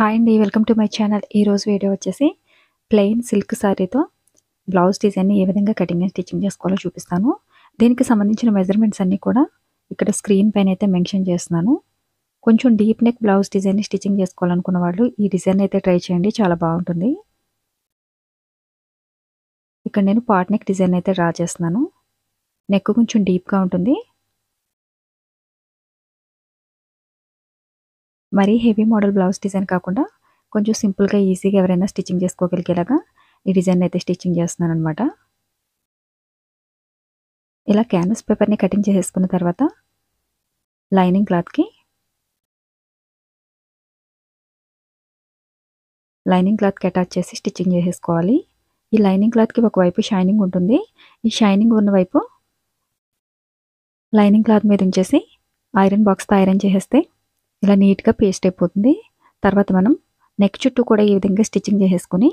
Hi అండి welcome to my channel ఈరోజు video వచ్చేసి ప్లెయిన్ సిల్క్ శారీతో బ్లౌజ్ డిజైన్ని ఏ విధంగా కటింగ్ అండ్ స్టిచ్చింగ్ చేసుకోవాలో చూపిస్తాను దీనికి సంబంధించిన మెజర్మెంట్స్ అన్నీ కూడా ఇక్కడ స్క్రీన్ పైన అయితే మెన్షన్ చేస్తున్నాను కొంచెం డీప్ నెక్ బ్లౌజ్ డిజైన్ని స్టిచ్చింగ్ చేసుకోవాలనుకున్న వాళ్ళు ఈ డిజైన్ అయితే ట్రై చేయండి చాలా బాగుంటుంది ఇక్కడ నేను పాట్ నెక్ డిజైన్ అయితే డ్రా చేస్తున్నాను నెక్ కొంచెం డీప్గా ఉంటుంది మరీ హెవీ మోడల్ బ్లౌజ్ డిజైన్ కాకుండా కొంచెం సింపుల్గా ఈజీగా ఎవరైనా స్టిచ్చింగ్ చేసుకోగలిగేలాగా ఈ డిజైన్ అయితే స్టిచ్చింగ్ చేస్తున్నాను అనమాట ఇలా క్యాన్వస్ పేపర్ని కటింగ్ చేసేసుకున్న తర్వాత లైనింగ్ క్లాత్కి లైనింగ్ క్లాత్కి అటాచ్ చేసి స్టిచ్చింగ్ చేసేసుకోవాలి ఈ లైనింగ్ క్లాత్కి ఒకవైపు షైనింగ్ ఉంటుంది ఈ షైనింగ్ ఉన్న వైపు లైనింగ్ క్లాత్ మీద ఉంచేసి ఐరన్ బాక్స్తో ఐరన్ చేసేస్తే ఇలా నీట్గా పేస్ట్ అయిపోతుంది తర్వాత మనం నెక్ చుట్టూ కూడా ఈ విధంగా స్టిచ్చింగ్ చేసేసుకుని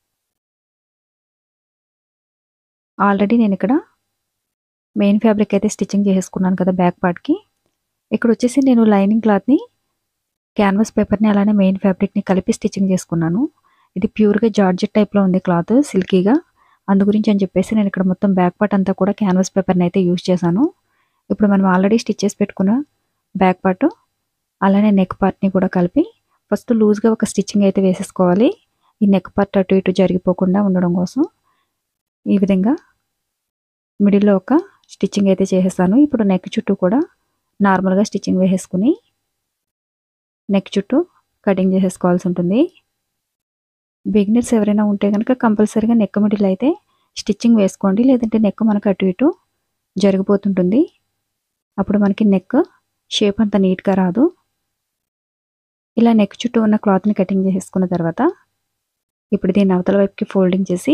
ఆల్రెడీ నేను ఇక్కడ మెయిన్ ఫ్యాబ్రిక్ అయితే స్టిచ్చింగ్ చేసేసుకున్నాను కదా బ్యాక్ పార్ట్కి ఇక్కడ వచ్చేసి నేను లైనింగ్ క్లాత్ని క్యాన్వాస్ పేపర్ని అలానే మెయిన్ ఫ్యాబ్రిక్ని కలిపి స్టిచ్చింగ్ చేసుకున్నాను ఇది ప్యూర్గా జార్జెట్ టైప్లో ఉంది క్లాత్ సిల్కీగా అందు గురించి అని చెప్పేసి నేను ఇక్కడ మొత్తం బ్యాక్ పార్ట్ అంతా కూడా క్యాన్వాస్ పేపర్ని అయితే యూజ్ చేశాను ఇప్పుడు మనం ఆల్రెడీ స్టిచ్ చేసి పెట్టుకున్న బ్యాక్ పార్ట్ అలానే నెక్ పార్ట్ని కూడా కలిపి ఫస్ట్ లూజ్గా ఒక స్టిచ్చింగ్ అయితే వేసేసుకోవాలి ఈ నెక్ పార్ట్ అటు ఇటు జరిగిపోకుండా ఉండడం కోసం ఈ విధంగా మిడిల్లో ఒక స్టిచ్చింగ్ అయితే చేసేస్తాను ఇప్పుడు నెక్ చుట్టూ కూడా నార్మల్గా స్టిచ్చింగ్ వేసేసుకుని నెక్ చుట్టూ కటింగ్ చేసేసుకోవాల్సి ఉంటుంది బిగినర్స్ ఎవరైనా ఉంటే కనుక కంపల్సరీగా నెక్ మిడిల్ అయితే స్టిచ్చింగ్ వేసుకోండి లేదంటే నెక్ మనకు అటు ఇటు జరిగిపోతుంటుంది అప్పుడు మనకి నెక్ షేప్ అంత నీట్గా రాదు ఇలా నెక్ చుట్టూ ఉన్న క్లాత్ని కటింగ్ చేసేసుకున్న తర్వాత ఇప్పుడు దీన్ని అవతల వైపుకి ఫోల్డింగ్ చేసి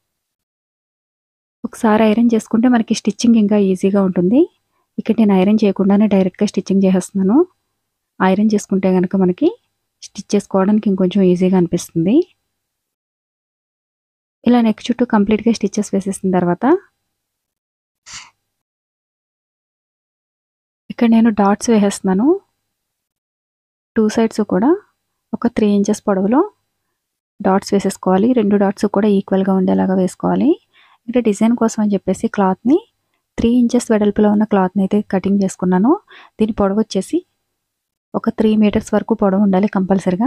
ఒకసారి ఐరన్ చేసుకుంటే మనకి స్టిచ్చింగ్ ఇంకా ఈజీగా ఉంటుంది ఇక్కడ నేను ఐరన్ చేయకుండానే డైరెక్ట్గా స్టిచ్చింగ్ చేసేస్తున్నాను ఐరన్ చేసుకుంటే కనుక మనకి స్టిచ్ చేసుకోవడానికి ఇంకొంచెం ఈజీగా అనిపిస్తుంది ఇలా నెక్ చుట్టూ కంప్లీట్గా స్టిచ్చెస్ వేసేసిన తర్వాత ఇక్కడ నేను డాట్స్ వేసేస్తున్నాను టూ సైడ్స్ కూడా ఒక త్రీ ఇంచెస్ పొడవులో డాట్స్ వేసేసుకోవాలి రెండు డాట్స్ కూడా ఈక్వల్గా ఉండేలాగా వేసుకోవాలి ఇక్కడ డిజైన్ కోసం అని చెప్పేసి క్లాత్ని త్రీ ఇంచెస్ వెడల్పులో ఉన్న క్లాత్ని అయితే కటింగ్ చేసుకున్నాను దీని పొడవు వచ్చేసి ఒక త్రీ మీటర్స్ వరకు పొడవు ఉండాలి కంపల్సరిగా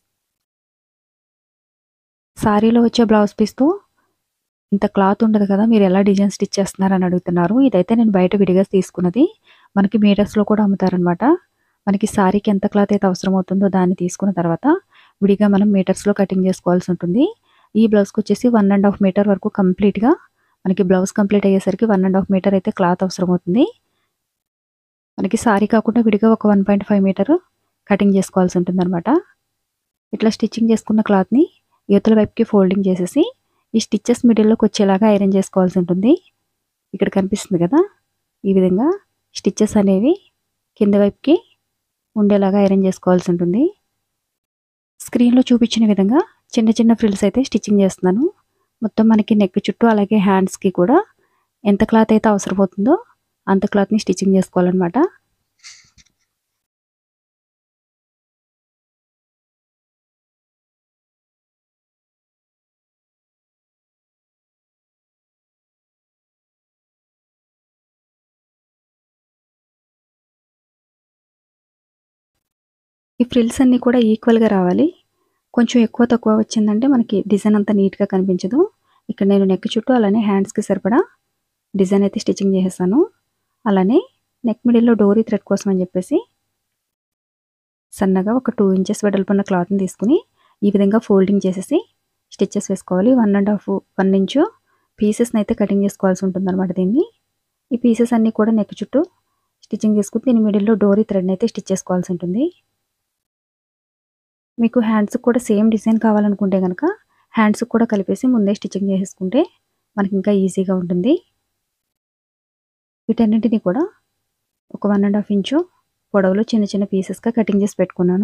శారీలో వచ్చే బ్లౌజ్ పీస్తో ఇంత క్లాత్ ఉండదు కదా మీరు ఎలా డిజైన్ స్టిచ్ చేస్తున్నారని అడుగుతున్నారు ఇదైతే నేను బయట విడిగా తీసుకున్నది మనకి మీటర్స్లో కూడా అమ్ముతారనమాట మనకి శారీకి ఎంత క్లాత్ అయితే అవసరం అవుతుందో దాన్ని తీసుకున్న తర్వాత విడిగా మనం మీటర్స్లో కటింగ్ చేసుకోవాల్సి ఉంటుంది ఈ బ్లౌజ్కి వచ్చేసి వన్ అండ్ హాఫ్ మీటర్ వరకు కంప్లీట్గా మనకి బ్లౌజ్ కంప్లీట్ అయ్యేసరికి వన్ అండ్ హాఫ్ మీటర్ అయితే క్లాత్ అవసరం అవుతుంది మనకి సారీ కాకుండా విడిగా ఒక one point five meter cutting చేసుకోవాల్సి ఉంటుంది అనమాట ఇట్లా స్టిచ్చింగ్ చేసుకున్న క్లాత్ని యువతల వైపుకి ఫోల్డింగ్ చేసేసి ఈ స్టిచ్చెస్ మిడిల్లోకి వచ్చేలాగా ఐరన్ చేసుకోవాల్సి ఉంటుంది ఇక్కడ కనిపిస్తుంది కదా ఈ విధంగా స్టిచ్చెస్ అనేవి కింద వైపుకి ఉండేలాగా ఐరన్ చేసుకోవాల్సి ఉంటుంది స్క్రీన్లో చూపించిన విధంగా చిన్న చిన్న ఫ్రిల్స్ అయితే స్టిచ్చింగ్ చేస్తున్నాను మొత్తం మనకి నెక్ చుట్టూ అలాగే హ్యాండ్స్కి కూడా ఎంత క్లాత్ అయితే అవసరమవుతుందో అంత క్లాత్ని స్టిచ్చింగ్ చేసుకోవాలన్నమాట ఈ ఫ్రిల్స్ అన్నీ కూడా ఈక్వల్గా రావాలి కొంచెం ఎక్కువ తక్కువ వచ్చిందంటే మనకి డిజైన్ అంతా నీట్గా కనిపించదు ఇక్కడ నేను నెక్ చుట్టూ అలానే హ్యాండ్స్కి సరిపడా డిజైన్ అయితే స్టిచ్చింగ్ చేసేసాను అలానే నెక్ మిడిల్లో డోరీ థ్రెడ్ కోసం అని చెప్పేసి సన్నగా ఒక టూ ఇంచెస్ వెడల్పున్న క్లాత్ని తీసుకుని ఈ విధంగా ఫోల్డింగ్ చేసేసి స్టిచ్చెస్ వేసుకోవాలి one and half one inch పీసెస్ని అయితే కటింగ్ చేసుకోవాల్సి ఉంటుంది అనమాట దీన్ని ఈ పీసెస్ అన్నీ కూడా నెక్ చుట్టూ స్టిచ్చింగ్ చేసుకుని దీని మిడిల్లో డోరీ థ్రెడ్ని అయితే స్టిచ్ చేసుకోవాల్సి ఉంటుంది మీకు హ్యాండ్స్ కూడా సేమ్ డిజైన్ కావాలనుకుంటే కనుక హ్యాండ్స్ కూడా కలిపేసి ముందే స్టిచ్చింగ్ చేసేసుకుంటే మనకి ఇంకా ఈజీగా ఉంటుంది వీటన్నింటినీ కూడా ఒక వన్ అండ్ హాఫ్ ఇంచు పొడవులో చిన్న చిన్న పీసెస్గా కటింగ్ చేసి పెట్టుకున్నాను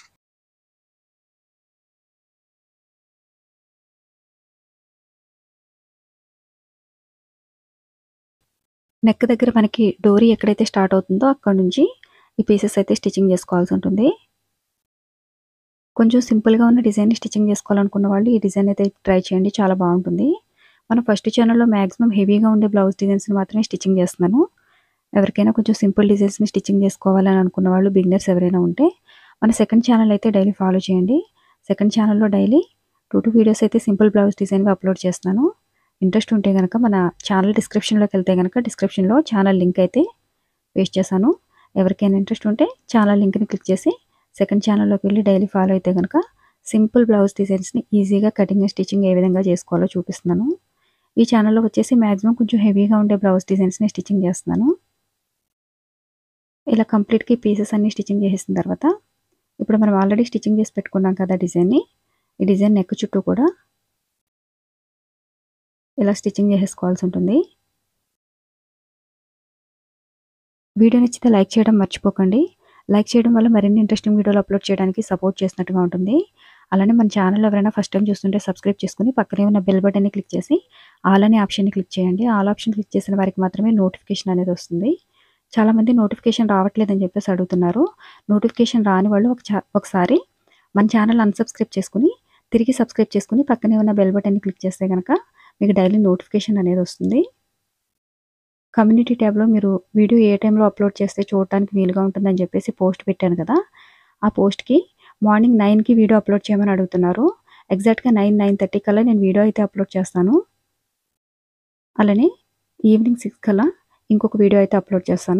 నెక్ దగ్గర మనకి డోరీ ఎక్కడైతే స్టార్ట్ అవుతుందో అక్కడ నుంచి ఈ పీసెస్ అయితే స్టిచ్చింగ్ చేసుకోవాల్సి ఉంటుంది కొంచెం సింపుల్‌గా ఉన్న డిజైన్‌ని స్టిచ్చింగ్ చేసుకోవాలనుకున్న వాళ్ళు ఈ డిజైన్ అయితే ట్రై చేయండి. చాలా బావుంటుంది. మన ఫస్ట్ ఛానెల్‌లో మాక్సిమం హెవీగా ఉండే బ్లౌజ్ డిజైన్స్‌ని మాత్రమే స్టిచ్చింగ్ చేస్తున్నాను. ఎవరికైనా కొంచెం సింపుల్ డిజైన్స్‌ని స్టిచ్చింగ్ చేసుకోవాలని అనుకున్న వాళ్ళు బిగినర్స్ ఎవరైనా ఉంటే మన సెకండ్ ఛానెల్ అయితే డైలీ ఫాలో చేయండి. సెకండ్ ఛానెల్‌లో డైలీ 2, 2 వీడియోస్ అయితే సింపుల్ బ్లౌజ్ డిజైన్‌వి అప్లోడ్ చేస్తున్నాను. ఇంట్రెస్ట్ ఉంటే గనక మన ఛానెల్ డిస్క్రిప్షన్‌లోకెళ్తే గనక డిస్క్రిప్షన్‌లో ఛానెల్ లింక్ అయితే పేస్ట్ చేశాను. ఎవరికైనా ఇంట్రెస్ట్ ఉంటే ఛానెల్ లింక్‌ని క్లిక్ చేసి సెకండ్ ఛానెల్‌లోకి వెళ్లి డైలీ ఫాలో అయితే గనక సింపుల్ బ్లౌజ్ డిజైన్స్‌ని ఈజీగా కటింగ్ అండ్ స్టిచ్చింగ్ ఏ విధంగా చేసుకోవాలో చూపిస్తున్నాను. ఈ ఛానెల్‌లో వచ్చేసి మాక్సిమం కొంచెం హెవీగా ఉండే బ్లౌజ్ డిజైన్స్‌ని స్టిచ్చింగ్ చేస్తున్నాను. ఇలా కంప్లీట్‌గా ఈ పీసెస్ అన్నీ స్టిచ్చింగ్ చేసేసిన తర్వాత ఇప్పుడు మనం ఆల్రెడీ స్టిచ్చింగ్ చేసి పెట్టుకున్నాం కదా డిజైన్‌ని. ఈ డిజైన్ నెక్ చుట్టూ కూడా ఇలా స్టిచ్చింగ్ చేసేసుకోవాల్సి ఉంటుంది. వీడియో నచ్చితే లైక్ చేయడం మర్చిపోకండి. లైక్ చేయడం వల్ల మరిన్ని ఇంట్రెస్టింగ్ వీడియోలు అప్లోడ్ చేయడానికి సపోర్ట్ చేసినట్టుగా ఉంటుంది. అలానే మన ఛానల్ ఎవరైనా ఫస్ట్ టైం చూస్తుంటే సబ్స్క్రైబ్ చేసుకొని పక్కనే ఉన్న బెల్ బటన్‌ని క్లిక్ చేసి ఆల్ అనే ఆప్షన్‌ని క్లిక్ చేయండి. ఆల్ ఆప్షన్ క్లిక్ చేసిన వారికి మాత్రమే నోటిఫికేషన్ అనేది వస్తుంది. చాలామంది నోటిఫికేషన్ రావట్లేదని చెప్పేసి అడుగుతున్నారు. నోటిఫికేషన్ రాని వాళ్ళు ఒక చా ఒకసారి మన ఛానల్ అన్‌సబ్స్క్రైబ్ చేసుకొని తిరిగి సబ్స్క్రైబ్ చేసుకొని పక్కనే ఉన్న బెల్ బటన్‌ని క్లిక్ చేస్తే గనక మీకు డైలీ నోటిఫికేషన్ అనేది వస్తుంది. కమ్యూనిటీ ట్యాబ్‌లో మీరు వీడియో ఏ టైంలో అప్లోడ్ చేస్తే చూడటానికి వీలుగా ఉంటుందని చెప్పేసి పోస్ట్ పెట్టాను కదా! ఆ పోస్ట్‌కి మార్నింగ్ 9కి వీడియో అప్లోడ్ చేయమని అడుగుతున్నారు. ఎగ్జాక్ట్‌గా 9, 9:30 కల్లా నేను వీడియో అయితే అప్లోడ్ చేస్తాను. అలానే ఈవినింగ్ 6 కల్లా ఇంకొక వీడియో అయితే అప్లోడ్ చేస్తాను.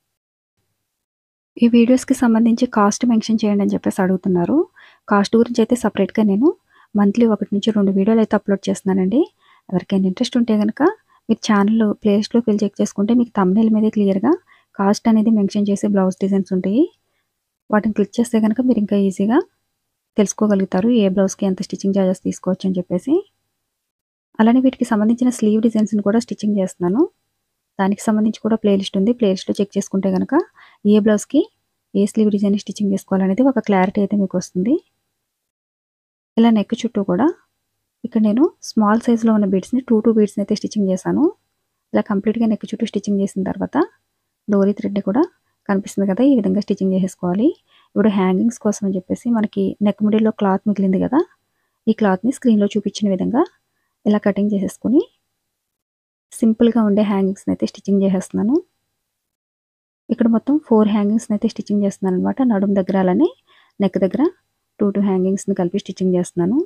ఈ వీడియోస్‌కి సంబంధించి కాస్ట్ మెన్షన్ చేయండి అని చెప్పేసి అడుగుతున్నారు. కాస్ట్ గురించి అయితే సెపరేట్‌గా నేను మంత్లీ 1-2 వీడియోలు అయితే అప్లోడ్ చేస్తున్నానండి. ఎవరికైనా ఇంట్రెస్ట్ ఉంటే గనక మీరు ఛానల్ ప్లేలిస్ట్‌లోకి వెళ్లి చెక్ చేసుకుంటే మీకు థంబ్‌నెయిల్ మీదే క్లియర్‌గా కాస్ట్ అనేది మెన్షన్ చేసే బ్లౌజ్ డిజైన్స్ ఉంటాయి. వాటిని క్లిక్ చేస్తే గనక మీరు ఇంకా ఈజీగా తెలుసుకోగలుగుతారు. ఏ బ్లౌజ్‌కి ఎంత స్టిచ్చింగ్ చార్జెస్ తీసుకోవచ్చు అని చెప్పేసి. అలానే వీటికి సంబంధించిన స్లీవ్ డిజైన్స్‌ని కూడా స్టిచ్చింగ్ చేస్తున్నాను. దానికి సంబంధించి కూడా ప్లేలిస్ట్ ఉంది. ప్లేలిస్ట్‌లో చెక్ చేసుకుంటే గనక ఏ బ్లౌజ్‌కి ఏ స్లీవ్ డిజైన్ స్టిచ్చింగ్ చేసుకోవాలనేది ఒక క్లారిటీ అయితే మీకు వస్తుంది. ఇలా నెక్ చుట్టూ కూడా ఇక్కడ నేను స్మాల్ సైజ్‌లో ఉన్న బీడ్స్‌ని 2, 2 బీడ్స్‌ని అయితే స్టిచ్చింగ్ చేశాను. ఇలా కంప్లీట్‌గా నెక్ చుట్టూ స్టిచ్చింగ్ చేసిన తర్వాత డోరీ థ్రెడ్ కూడా కనిపిస్తుంది కదా! ఈ విధంగా స్టిచ్చింగ్ చేసేసుకోవాలి. ఇప్పుడు హ్యాంగింగ్స్ కోసం అని చెప్పేసి మనకి నెక్ మిడిల్‌లో క్లాత్ మిగిలింది కదా! ఈ క్లాత్‌ని స్క్రీన్‌లో చూపించిన విధంగా ఇలా కటింగ్ చేసేసుకొని సింపుల్‌గా ఉండే హ్యాంగింగ్స్‌ని అయితే స్టిచ్చింగ్ చేసేస్తున్నాను. ఇక్కడ మొత్తం 4 హ్యాంగింగ్స్‌ని అయితే స్టిచ్చింగ్ చేస్తున్నాననమాట. నడుము దగ్గర అలానే నెక్ దగ్గర 2, 2 హ్యాంగింగ్స్‌ని కలిపి స్టిచ్చింగ్ చేస్తున్నాను.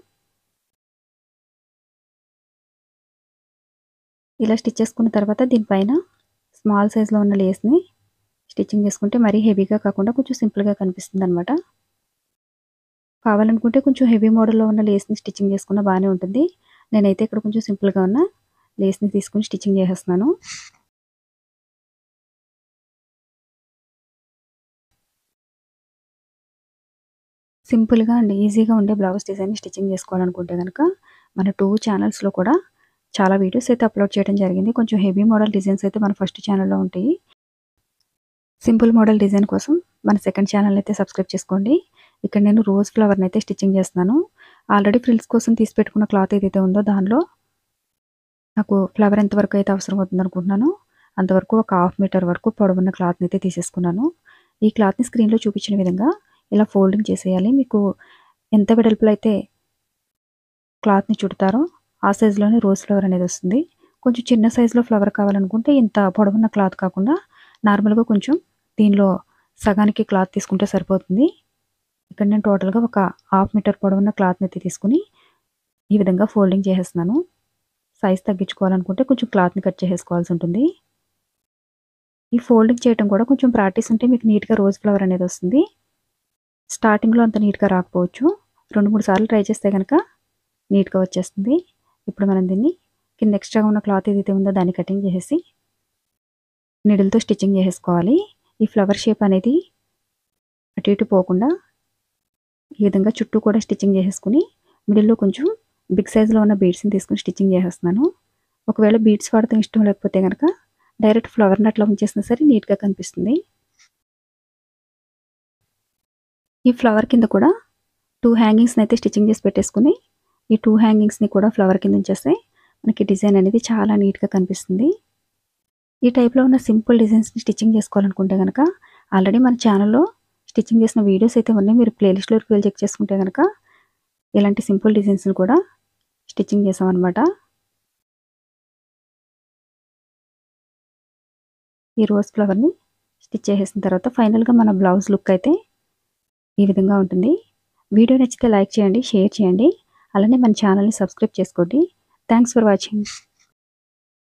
ఇలా స్టిచ్ చేసుకున్న తర్వాత దీనిపైన స్మాల్ సైజ్‌లో ఉన్న లేస్‌ని స్టిచ్చింగ్ చేసుకుంటే మరీ హెవీగా కాకుండా కొంచెం సింపుల్‌గా కనిపిస్తుందనమాట. కావాలనుకుంటే కొంచెం హెవీ మోడల్‌లో ఉన్న లేస్‌ని స్టిచ్చింగ్ చేసుకున్నా బానే ఉంటుంది. నేనైతే ఇక్కడ కొంచెం సింపుల్‌గా ఉన్న లేస్‌ని తీసుకొని స్టిచ్చింగ్ చేసేస్తున్నాను. సింపుల్‌గా అండ్ ఈజీగా ఉండే బ్లౌజ్ డిజైన్‌ని స్టిచ్చింగ్ చేసుకోవాలనుకుంటే గనక మన 2 ఛానల్స్‌లో కూడా చాలా వీడియోస్ అయితే అప్లోడ్ చేయడం జరిగింది. కొంచెం హెవీ మోడల్ డిజైన్స్ అయితే మన ఫస్ట్ ఛానల్‌లో ఉంటాయి. సింపుల్ మోడల్ డిజైన్ కోసం మన సెకండ్ ఛానల్‌ని అయితే సబ్స్క్రైబ్ చేసుకోండి. ఇక్కడ నేను రోజ్ ఫ్లవర్‌ని అయితే స్టిచ్చింగ్ చేస్తున్నాను. ఆల్రెడీ ఫ్రిల్స్ కోసం తీసి పెట్టుకున్న క్లాత్ ఏదైతే ఉందో దానిలో నాకు ఫ్లవర్ ఎంత వరకు అయితే అవసరం అవుతుంది అనుకుంటున్నానో అంతవరకు ఒక హాఫ్ మీటర్ వరకు పొడవున్న క్లాత్‌ని అయితే తీసేసుకున్నాను. ఈ క్లాత్‌ని స్క్రీన్‌లో చూపించిన విధంగా ఇలా ఫోల్డింగ్ చేసేయాలి. మీకు ఎంత వెడల్పులో అయితే క్లాత్‌ని చుడతారో ఆ సైజ్‌లోనే రోజ్ ఫ్లవర్ అనేది వస్తుంది. కొంచెం చిన్న సైజ్‌లో ఫ్లవర్ కావాలనుకుంటే ఇంత పొడవున్న క్లాత్ కాకుండా నార్మల్‌గా కొంచెం దీనిలో సగానికి క్లాత్ తీసుకుంటే సరిపోతుంది. ఇక్కడ నేను టోటల్‌గా ఒక హాఫ్ మీటర్ పొడవున్న క్లాత్‌ని అయితే తీసుకొని ఈ విధంగా ఫోల్డింగ్ చేసేస్తున్నాను. సైజ్ తగ్గించుకోవాలనుకుంటే కొంచెం క్లాత్‌ని కట్ చేసేసుకోవాల్సి ఉంటుంది. ఈ ఫోల్డింగ్ చేయటం కూడా కొంచెం ప్రాక్టీస్ ఉంటే మీకు నీట్‌గా రోజ్ ఫ్లవర్ అనేది వస్తుంది. స్టార్టింగ్‌లో అంత నీట్‌గా రాకపోవచ్చు. 2, 3 సార్లు ట్రై చేస్తే గనక నీట్‌గా వచ్చేస్తుంది. ఇప్పుడు మనం దీన్ని కింద ఎక్స్ట్రాగా ఉన్న క్లాత్ ఏదైతే ఉందో దాన్ని కటింగ్ చేసేసి నీడిల్‌తో స్టిచ్చింగ్ చేసేసుకోవాలి. ఈ ఫ్లవర్ షేప్ అనేది అటు ఇటు పోకుండా ఈ విధంగా చుట్టూ కూడా స్టిచ్చింగ్ చేసేసుకొని మిడిల్‌లో కొంచెం బిగ్ సైజ్‌లో ఉన్న బీడ్స్‌ని తీసుకొని స్టిచ్చింగ్ చేసేస్తున్నాను. ఒకవేళ బీడ్స్ వాడటం ఇష్టం లేకపోతే గనక డైరెక్ట్ ఫ్లవర్‌ని అట్లా ఉంచేసినా సరే నీట్‌గా కనిపిస్తుంది. ఈ ఫ్లవర్ కింద కూడా 2 హ్యాంగింగ్స్‌ని అయితే స్టిచ్చింగ్ చేసి పెట్టేసుకొని ఈ 2 హ్యాంగింగ్స్‌ని కూడా ఫ్లవర్ కింద ఉంచేస్తే మనకి డిజైన్ అనేది చాలా నీట్‌గా కనిపిస్తుంది. ఈ టైప్‌లో ఉన్న సింపుల్ డిజైన్స్‌ని స్టిచ్చింగ్ చేసుకోవాలనుకుంటే గనక ఆల్రెడీ మన ఛానల్‌లో స్టిచ్చింగ్ చేసిన వీడియోస్ అయితే ఉన్నాయి మీరు ప్లేలిస్ట్లోకి వెళ్ళి చెక్ చేసుకుంటే కనుక ఇలాంటి సింపుల్ డిజైన్స్ని కూడా స్టిచ్చింగ్ చేసాం అనమాట ఈ రోజ్ ఫ్లవర్ని స్టిచ్ చేసేసిన తర్వాత ఫైనల్గా మన బ్లౌజ్ లుక్ అయితే ఈ విధంగా ఉంటుంది వీడియో నచ్చితే లైక్ చేయండి షేర్ చేయండి అలానే మన ఛానల్ని సబ్స్క్రైబ్ చేసుకోండి థ్యాంక్స్ ఫర్ వాచింగ్